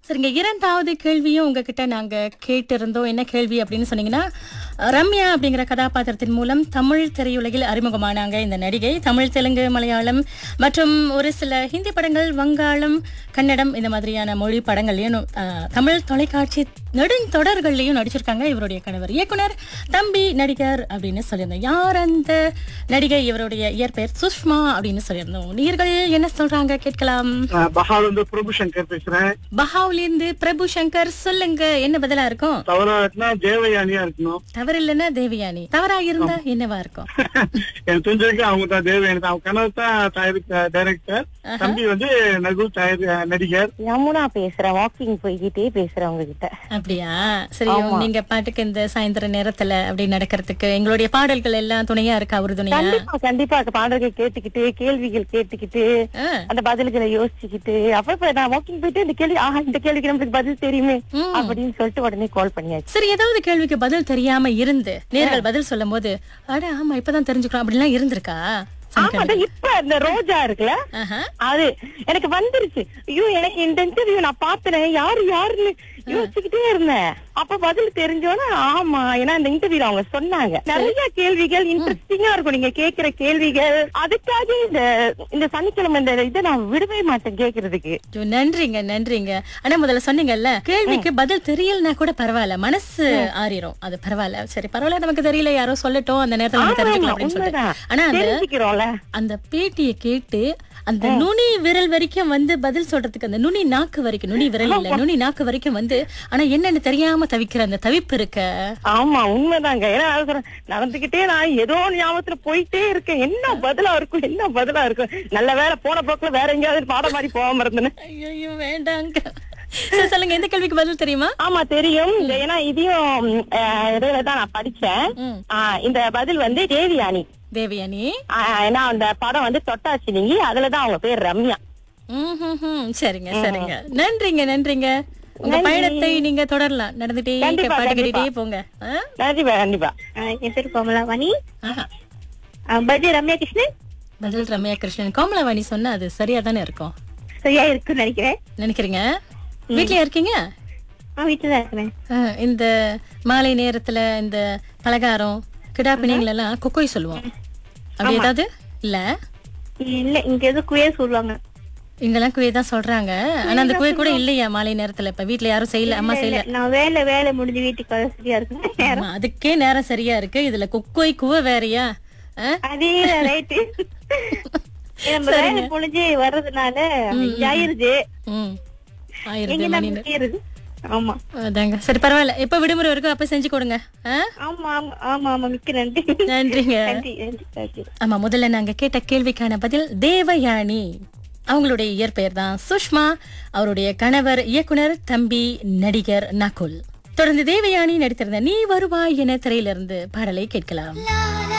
சரிங்க இரண்டாவது கேள்வியும் உங்ககிட்ட நாங்க கேட்டிருந்தோம் என்ன கேள்வி அப்படின்னு சொன்னீங்கன்னா ரம்யா அப்படிங்கிற கதாபாத்திரத்தின் மூலம் தமிழ் திரையுலகில் அறிமுகமானாங்க இந்த நடிகை தமிழ் தெலுங்கு மலையாளம் மற்றும் ஒரு சில ஹிந்தி படங்கள் வங்காளம் கன்னடம் இந்த மாதிரியான மொழி படங்கள்லயும் அஹ், தமிழ் தொலைக்காட்சி நெடுந்தொடர்கள்லயும் நடிச்சிருக்காங்க இவருடைய கணவர் இயக்குனர் தம்பி நடிகர் அப்படின்னு சொல்லியிருந்தோம் யார் அந்த நடிகை இவருடைய இயற்பெயர் சுஷ்மா அப்படின்னு சொல்லியிருந்தோம் நீர்கள் என்ன சொல்றாங்க கேட்கலாம் பஹால் வந்து பிரபு சங்கர் பேசுறேன் பஹாவ்லேருந்து பிரபு சங்கர் சொல்லுங்க என்ன பதிலா இருக்கும் தவறா இருக்குன்னா தேவயானியா இருக்கணும் தவறு இல்லைன்னா தேவயானி தவறா இருந்தா என்னவா இருக்கும் எனக்கு தெரிஞ்சிருக்கு அவங்க தான் தேவயானி தான் அவங்க கணவர் தான் தயாரிக்க டைரக்டர் தம்பி வந்து நகுல் தயாரி நடிகர் யமுனா பேசுறேன் வாக்கிங் போய்கிட்டே பேசுறேன் உங்ககிட்ட அப்படியா சரி நீங்க பாட்டுக்கு இந்த சாயந்தர நேரத்துல அப்படி நடக்கிறதுக்கு எங்களுடைய பாடல்கள் எல்லாம் துணையா இருக்கா ஒரு துணையா கண்டிப்பா கண்டிப்பா பாடல்கள் கேட்டுக்கிட்டு கேள்விகள் கேட்டுக்கிட்டு ஆ, அந்த பதில்களை யோசிச்சுக்கிட்டு அப்ப இப்ப நான் வாக்கிங் போயிட்டு இந்த கேள்வி ஆஹா இந்த கேள்விக்கு நம்மளுக்கு பதில் தெரியுமே ம். அப்படின்னு சொல்லிட்டு உடனே கால் பண்ணியாச்சு சரி ஏதாவது கேள்விக்கு பதில் தெரியாம இருந்து நேர்கள் பதில் சொல்லும் போது அட ஆமா இப்பதான் தெரிஞ்சுக்கலாம் அப்படிலாம் இருந்திருக்கா ஆமா அதான் இப்ப இந்த ரோஜா இருக்குல்ல ஆஹா. அது எனக்கு வந்துருச்சு ஐயோ எனக்கு இந்த இன்டர்வியூ நான் பார்த்தேன் யாரு யாருன்னு யோசிச்சுக்கிட்டே இருந்தேன் அப்ப பதில் தெரிஞ்சோன்னா ஆமா ஏன்னா இந்த இன்டர்வியூ அவங்க சொன்னாங்க நிறைய கேள்விகள் இன்ட்ரெஸ்டிங்கா இருக்கும் நீங்க கேக்குற கேள்விகள் அதுக்காக இந்த இந்த சனிக்கிழமை இந்த இதை நான் விடவே மாட்டேன் கேக்குறதுக்கு ஐயோ, நன்றிங்க நன்றிங்க ஆனா முதல்ல சொன்னீங்கல்ல கேள்விக்கு பதில் தெரியலனா கூட பரவாயில்ல மனசு ஆறிரும் அது பரவாயில்ல சரி பரவாயில்ல நமக்கு தெரியல யாரோ சொல்லட்டும் அந்த நேரத்துல நம்ம தெரிஞ்சுக்கலாம் அப்படின்னு சொல்லிட்டு உண்மைதான் ஆனா அந்த தெரிஞ்சுக்கிறோம்ல அந்த பேட்டியை கேட்டு அந்த நுனி விரல் வரைக்கும் வந்து பதில் சொல்றதுக்கு அந்த நுனி நாக்கு வரைக்கும் நுனி விரல் இல்ல நுனி நாக்கு வரைக்கும் வந்து ஆனா என்னன்னு தெரியாம தவிக்கிற அந்த தவிப்பு இருக்க ஆமா உண்மைதாங்க ஏன்னா அது சொல்றேன், நடந்துகிட்டே நான் ஏதோ ஒரு ஞாபகத்துல போயிட்டே இருக்கேன் என்ன பதிலா இருக்கும் என்ன பதிலா இருக்கும் நல்ல வேலை போன போக்குல வேற எங்கேயாவது பாடம் மாதிரி போகாம இருந்தேன் ஐயோ வேண்டாங்க சரி, சொல்லுங்க எந்த கேள்விக்கு பதில் தெரியுமா ஆமா தெரியும் இந்த- ஏன்னா இதையும் அஹ், இடையில தான் நான் படிச்சேன் ம். ஆஹ், இந்த பதில் வந்து தேவியானி தேவயானி ஆஹ், ஏன்னா அந்த படம் வந்து தொட்டாச்சி நீங்கி அதுலதான் அவங்க பேர் ரம்யா ம், ம், ம். சரிங்க சரிங்க நன்றிங்க நன்றிங்க உங்க பயணத்தை நீங்க தொடரலாம் நடந்துட்டே கண்டிப்பா, பாட்டு கண்டிப்பா. கேட்டுட்டே போங்க ஆ? கண்டிப்பா கண்டிப்பா என் பேர் கோமலாவாணி ஆஹா. பஜி ரம்யா கிருஷ்ணன் பதில் ரம்யா கிருஷ்ணன் கோமலவாணி சொன்னா அது சரியா தானே இருக்கும் சரியா இருக்குன்னு நினைக்கிறேன் நினைக்கிறீங்க வீட்லயா இருக்கீங்க நான் வீட்டுல தான் இருக்கிறேன் ஆ, இந்த மாலை நேரத்துல இந்த பலகாரம் கிடாப்பினிங்கள் எல்லாம் கொக்கோய் சொல்லுவோம் அப்படி ஏதாவது இல்ல இல்ல இங்க எது குயர் சொல்லுவாங்க இங்கெல்லாம் குவே தான் சொல்றாங்க ஆனா அந்த குவே கூட இல்லையா மாலை நேரத்துல இப்ப வீட்ல யாரும் செய்யல அம்மா செய்யல நான் வேலை வேலை முடிஞ்சு வீட்டுக்கு வர சரியா இருக்கு ஆமா, அதுக்கே நேரம் சரியா இருக்கு இதுல கொக்கோய் குவ வேறயா ஆ? அதே ரைட்டு நம்ம வேலை முடிஞ்சு வர்றதுனால ஆயிருது ம் ஆயிருது எங்க மணி நம்ம செய்யறது ஆமா அதாங்க சரி பரவாயில்ல எப்ப விடுமுறை இருக்கும் அப்ப செஞ்சு கொடுங்க ஆ? ஆமா ஆமா ஆமா ஆமா மிக்க நன்றி நன்றிங்க நன்றி நன்றி நன்றி ஆமா முதல்ல நாங்க கேட்ட கேள்விக்கான பதில் தேவயானி அவங்களுடைய இயற்பெயர் தான் சுஷ்மா அவருடைய கணவர் இயக்குனர் தம்பி நடிகர் நகுல் தொடர்ந்து தேவயானி நடித்திருந்த நீ வருவாய் என திரையிலிருந்து பாடலை கேட்கலாம்